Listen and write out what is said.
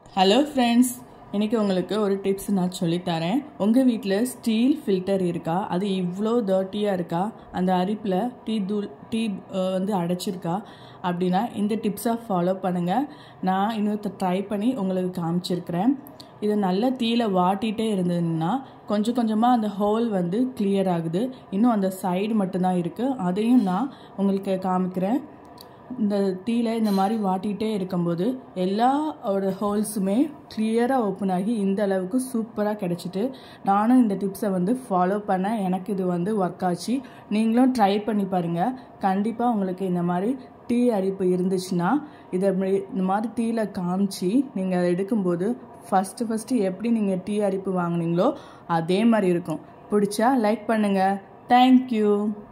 hello friends இன்றைக்கி உங்களுக்கு ஒரு டிப்ஸ் நான் சொல்லித்தரேன் உங்கள் வீட்டில் ஸ்டீல் ஃபில்டர் இருக்கா அது இவ்வளோ டர்ட்டியாக இருக்கா அந்த அரிப்பில் டீ தூள் டீ அஹ், வந்து அடைச்சிருக்கா அப்படின்னா இந்த டிப்ஸை ஃபாலோ பண்ணுங்கள் நான் இன்னொருத்த ட்ரை பண்ணி உங்களுக்கு காமிச்சிருக்கிறேன் இது நல்லா தீயில வாட்டிகிட்டே இருந்ததுன்னா கொஞ்சம் கொஞ்சமாக அந்த ஹோல் வந்து கிளியர் ஆகுது இன்னும் அந்த சைடு மட்டும்தான் இருக்குது அதையும் நான் உங்களுக்கு காமிக்கிறேன் இந்த தீயில இந்த மாதிரி வாட்டிகிட்டே இருக்கும்போது எல்லாவோட ஹோல்ஸுமே கிளியராக ஓப்பன் ஆகி இந்த அளவுக்கு சூப்பராக கிடச்சிட்டு நானும் இந்த டிப்ஸை வந்து ஃபாலோ பண்ணேன் எனக்கு இது வந்து ஒர்க் ஆச்சு நீங்களும் ட்ரை பண்ணி பாருங்கள் கண்டிப்பாக உங்களுக்கு இந்த மாதிரி டீ அரிப்பு இருந்துச்சுன்னா இதை இப்படி இந்த மாதிரி டீயில் காமிச்சு நீங்கள் அதை எடுக்கும்போது ஃபஸ்ட்டு ஃபஸ்ட்டு எப்படி நீங்கள் டீ அரிப்பு வாங்குனீங்களோ அதே மாதிரி இருக்கும் பிடிச்சா லைக் பண்ணுங்கள் தேங்க்யூ